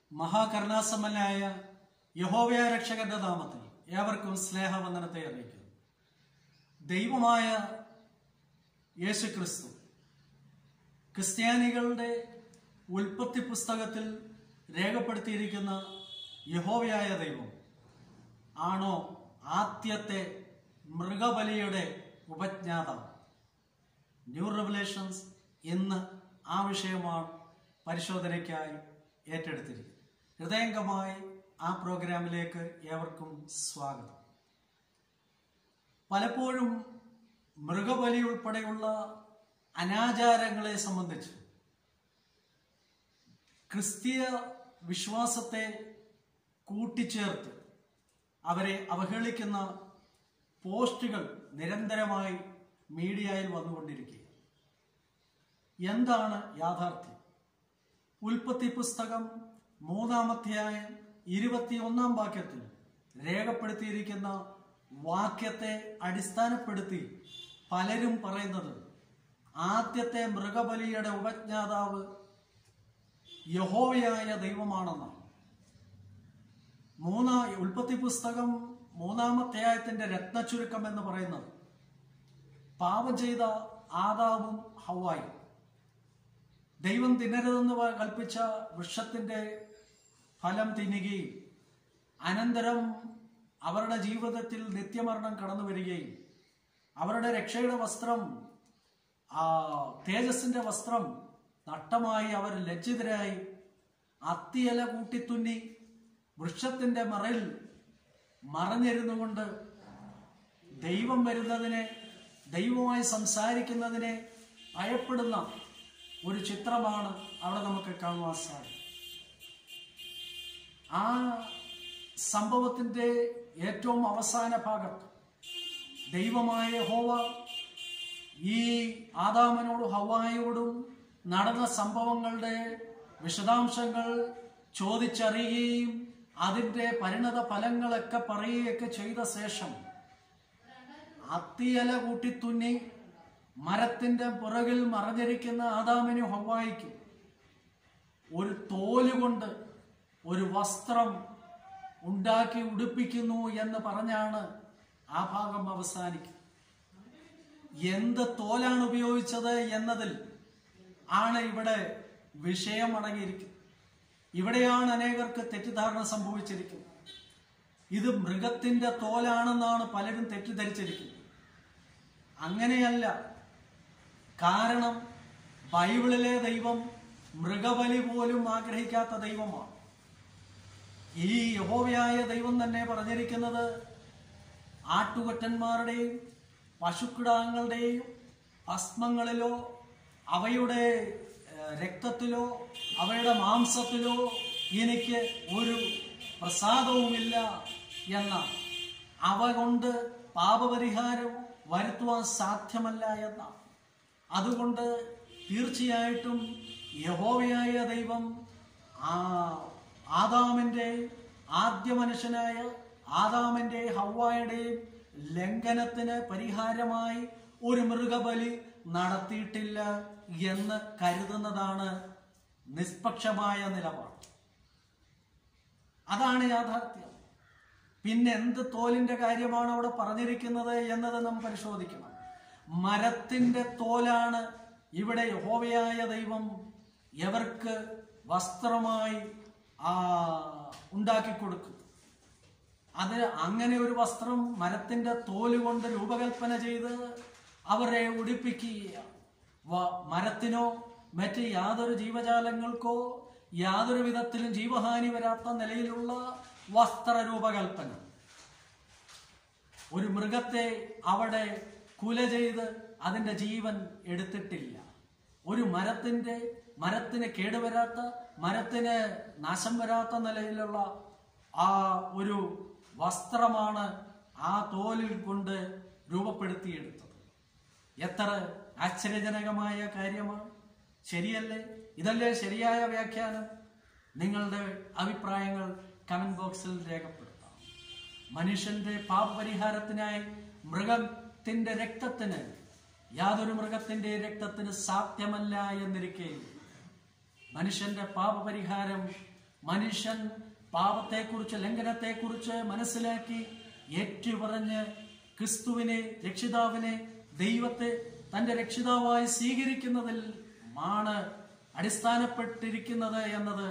മഹാകരുണാസമ്പന്നായ യഹോവയ രക്ഷകന്റെ നാമത്തിൽ ഏവർക്കും സ്നേഹവന്ദനത്തെ അറിയിക്കുന്നു ദൈവമായ യേശു ക്രിസ്തു ക്രിസ്ത്യാനികളുടെ ഉൽപ്പത്തി പുസ്തകത്തിൽ രേഖപ്പെടുത്തിയിരിക്കുന്ന യഹോവയായ ദൈവം ആണോ ആദ്യത്തെ മൃഗബലിയുടെ ഉപജ്ഞാതാവ് ന്യൂ റെവലേഷൻസ് ഇന്ന് ആ വിഷയമാണ് പരിശോധനയ്ക്കായി ഏറ്റെടുത്തിരിക്കുന്നത് ഹൃദയംഗമായി ആ പ്രോഗ്രാമിലേക്ക് ഏവർക്കും സ്വാഗതം പലപ്പോഴും മൃഗബലി ഉൾപ്പെടെയുള്ള അനാചാരങ്ങളെ സംബന്ധിച്ച് ക്രിസ്തീയ വിശ്വാസത്തെ കൂട്ടിച്ചേർത്ത് അവരെ അവഹേളിക്കുന്ന പോസ്റ്റുകൾ നിരന്തരമായി മീഡിയയിൽ വന്നുകൊണ്ടിരിക്കുക എന്താണ് യാഥാർത്ഥ്യം ഉൽപ്പത്തി പുസ്തകം മൂന്നാമധ്യായം ഇരുപത്തിയൊന്നാം വാക്യത്തിൽ രേഖപ്പെടുത്തിയിരിക്കുന്ന വാക്യത്തെ അടിസ്ഥാനപ്പെടുത്തി പലരും പറയുന്നത് ആദ്യത്തെ മൃഗബലിയുടെ ഉപജ്ഞാതാവ് യഹോവയായ ദൈവമാണെന്നാണ് മൂന്നാ ഉൽപ്പത്തി പുസ്തകം മൂന്നാമധ്യായത്തിന്റെ രത്നചുരുക്കം എന്ന് പറയുന്നത് പാപം ചെയ്ത ആദാവും ഹവായും ദൈവം തിന്നരുതെന്ന് പ- കൽപ്പിച്ച വൃക്ഷത്തിന്റെ ഫലം തിന്നുകയും അനന്തരം അവരുടെ ജീവിതത്തിൽ നിത്യമരണം കടന്നു വരികയും അവരുടെ രക്ഷയുടെ വസ്ത്രം ആ തേജസ്സിന്റെ വസ്ത്രം നഷ്ടമായി അവർ ലജ്ജിതരായി അത്തിയല കൂട്ടിത്തുന്നി വൃക്ഷത്തിന്റെ മറയിൽ മറഞ്ഞിരുന്നു കൊണ്ട് ദൈവം വരുന്നതിനെ ദൈവവുമായി സംസാരിക്കുന്നതിനെ ഭയപ്പെടുന്ന ഒരു ചിത്രമാണ് അവിടെ നമുക്ക് കാണുവാൻ സാധിക്കും ആ സംഭവത്തിന്റെ ഏറ്റവും അവസാന ഭാഗത്ത് ദൈവമായ ഹോവ ഈ ആദാമനോടും ഹവായോടും നടന്ന സംഭവങ്ങളുടെ വിശദാംശങ്ങൾ ചോദിച്ചറിയുകയും അതിന്റെ പരിണത ഫലങ്ങളൊക്കെ പറയുകയൊക്കെ ചെയ്ത ശേഷം അത്തിയല കൂട്ടിത്തുന്നി മരത്തിന്റെ പുറകിൽ മറഞ്ഞിരിക്കുന്ന ആദാമിനും ഹവായിക്കും ഒരു തോലുകൊണ്ട് ഒരു വസ്ത്രം ഉണ്ടാക്കി ഉടുപ്പിക്കുന്നു എന്ന് പറഞ്ഞാണ് ആ ഭാഗം അവസാനിക്കുന്നത് എന്ത് തോലാണ് ഉപയോഗിച്ചത് എന്നതിൽ ആണ് ഇവിടെ വിഷയം അടങ്ങിയിരിക്കുന്നത് ഇവിടെയാണ് അനേകർക്ക് തെറ്റിദ്ധാരണ സംഭവിച്ചിരിക്കുന്നത് ഇത് മൃഗത്തിന്റെ തോലാണെന്നാണ് പലരും തെറ്റിദ്ധരിച്ചിരിക്കുന്നത് അങ്ങനെയല്ല കാരണം ബൈബിളിലെ ദൈവം മൃഗബലി പോലും ആഗ്രഹിക്കാത്ത ദൈവമാണ് ഈ യഹോവയായ ദൈവം തന്നെ പറഞ്ഞിരിക്കുന്നത് ആട്ടുകൊറ്റന്മാരുടെയും പശുക്കിടാങ്ങളുടെയും ഭസ്മങ്ങളിലോ അവയുടെ ഏഹ്, രക്തത്തിലോ അവയുടെ മാംസത്തിലോ എനിക്ക് ഒരു പ്രസാദവുമില്ല എന്ന അവ കൊണ്ട് പാപപരിഹാരം വരുത്തുവാൻ സാധ്യമല്ല എന്ന അതുകൊണ്ട് തീർച്ചയായിട്ടും യഹോവയായ ദൈവം ആ ആദാമിന്റെ ആദ്യ മനുഷ്യനായ ആദാമിന്റെ ഹവ്വായുടെയും ലംഘനത്തിന് പരിഹാരമായി ഒരു മൃഗബലി നടത്തിയിട്ടില്ല എന്ന് കരുതുന്നതാണ് നിഷ്പക്ഷമായ നിലപാട് അതാണ് യാഥാർത്ഥ്യം പിന്നെ എന്ത് തോലിന്റെ കാര്യമാണ് അവിടെ പറഞ്ഞിരിക്കുന്നത് എന്നത് നാം പരിശോധിക്കണം മരത്തിന്റെ തോലാണ് ഇവിടെ യഹോവയായ ദൈവം എവർക്ക് വസ്ത്രമായി ആ ഉണ്ടാക്കി കൊടുക്കും അത് അങ്ങനെ ഒരു വസ്ത്രം മരത്തിന്റെ തോല് കൊണ്ട് രൂപകൽപ്പന ചെയ്ത് അവരെ ഉടുപ്പിക്കുക വ- മരത്തിനോ മറ്റ് യാതൊരു ജീവജാലങ്ങൾക്കോ യാതൊരു വിധത്തിലും ജീവഹാനി വരാത്ത നിലയിലുള്ള വസ്ത്ര രൂപകൽപ്പന ഒരു മൃഗത്തെ അവിടെ കുല ചെയ്ത് അതിന്റെ ജീവൻ എടുത്തിട്ടില്ല ഒരു മരത്തിന്റെ മരത്തിന് കേടുവരാത്ത മരത്തിന് നാശം വരാത്ത നിലയിലുള്ള ആ ഒരു വസ്ത്രമാണ് ആ തോലിൽ കൊണ്ട് രൂപപ്പെടുത്തിയെടുത്തത് എത്ര ആശ്ചര്യജനകമായ കാര്യമാണ് ശരിയല്ലേ ഇതല്ലേ ശരിയായ വ്യാഖ്യാനം നിങ്ങളുടെ അഭിപ്രായങ്ങൾ കമന്റ് ബോക്സിൽ രേഖപ്പെടുത്താം മനുഷ്യന്റെ പാപപരിഹാരത്തിനായി മൃഗത്തിന്റെ രക്തത്തിന് യാതൊരു മൃഗത്തിന്റെ രക്തത്തിന് സാധ്യമല്ല എന്നിരിക്കെ മനുഷ്യന്റെ പാപപരിഹാരം മനുഷ്യൻ പാപത്തെക്കുറിച്ച് ലംഘനത്തെക്കുറിച്ച് മനസ്സിലാക്കി ഏറ്റുപറഞ്ഞ് ക്രിസ്തുവിനെ രക്ഷിതാവിനെ ദൈവത്തെ തന്റെ രക്ഷിതാവായി സ്വീകരിക്കുന്നതിൽ ആണ് അടിസ്ഥാനപ്പെട്ടിരിക്കുന്നത് എന്നത്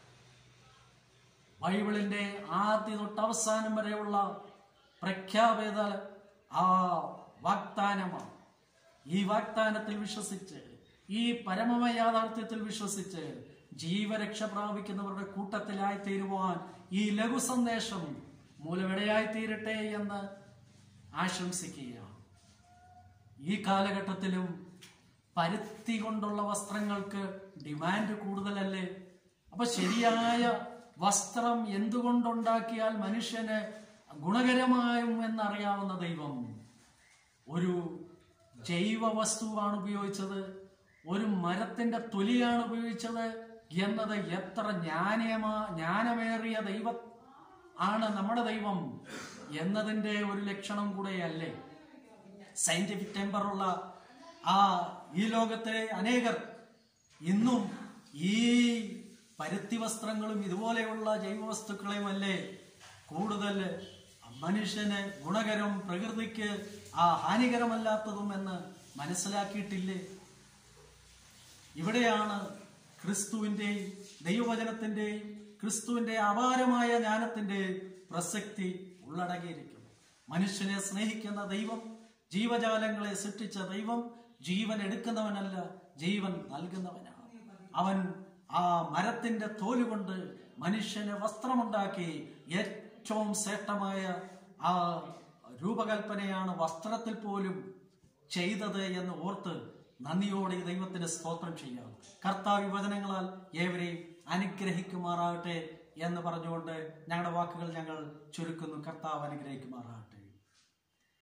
ബൈബിളിന്റെ ആദ്യ തൊട്ട് അവസാനം വരെയുള്ള പ്രഖ്യാപിത ആ വാഗ്ദാനമാണ് ഈ വാഗ്ദാനത്തിൽ വിശ്വസിച്ച് ഈ പരമമ യാഥാർത്ഥ്യത്തിൽ വിശ്വസിച്ച് ജീവരക്ഷ പ്രാപിക്കുന്നവരുടെ കൂട്ടത്തിലായി തീരുവാൻ ഈ ലഘു സന്ദേശം മൂലമിടയായി തീരട്ടെ എന്ന് ആശംസിക്കുക ഈ കാലഘട്ടത്തിലും പരുത്തി കൊണ്ടുള്ള വസ്ത്രങ്ങൾക്ക് ഡിമാൻഡ് കൂടുതലല്ലേ അപ്പൊ ശരിയായ വസ്ത്രം എന്തുകൊണ്ടുണ്ടാക്കിയാൽ മനുഷ്യന് ഗുണകരമായും എന്നറിയാവുന്ന ദൈവം ഒരു ജൈവ വസ്തുവാണ് ഉപയോഗിച്ചത് ഒരു മരത്തിന്റെ തൊലിയാണ് ഉപയോഗിച്ചത് എന്നത് എത്ര ജ്ഞാനമാ ജ്ഞാനമേറിയ ദൈവ ആണ് നമ്മുടെ ദൈവം എന്നതിന്റെ ഒരു ലക്ഷണം കൂടെയല്ലേ സയന്റിഫിക് ടെമ്പറുള്ള ആ ഈ ലോകത്തെ അനേകർ ഇന്നും ഈ പരുത്തി വസ്ത്രങ്ങളും ഇതുപോലെയുള്ള ജൈവവസ്തുക്കളെയും അല്ലേ കൂടുതൽ മനുഷ്യന് ഗുണകരം പ്രകൃതിക്ക് ആ ഹാനികരമല്ലാത്തതും എന്ന് മനസ്സിലാക്കിയിട്ടില്ലേ ഇവിടെയാണ് ക്രിസ്തുവിന്റെയും ദൈവവചനത്തിന്റെയും ക്രിസ്തുവിന്റെ അപാരമായ ജ്ഞാനത്തിന്റെ പ്രസക്തി ഉള്ളടങ്ങിയിരിക്കുന്നു മനുഷ്യനെ സ്നേഹിക്കുന്ന ദൈവം ജീവജാലങ്ങളെ സൃഷ്ടിച്ച ദൈവം ജീവൻ എടുക്കുന്നവനല്ല ജീവൻ നൽകുന്നവനാണ് അവൻ ആ മരത്തിന്റെ തോലുകൊണ്ട് മനുഷ്യന് വസ്ത്രമുണ്ടാക്കി ഏറ്റവും ശ്രേഷ്ഠമായ ആ രൂപകൽപ്പനയാണ് വസ്ത്രത്തിൽ പോലും ചെയ്തത് എന്ന് ഓർത്ത് നന്ദിയോടെ ഈ ദൈവത്തിന് സ്തോത്രം ചെയ്യാം കർത്താവ് വചനങ്ങളാൽ ഏവരെയും അനുഗ്രഹിക്കുമാറാകട്ടെ എന്ന് പറഞ്ഞുകൊണ്ട് ഞങ്ങളുടെ വാക്കുകൾ ഞങ്ങൾ ചുരുക്കുന്നു കർത്താവ് അനുഗ്രഹിക്കുമാറാകട്ടെ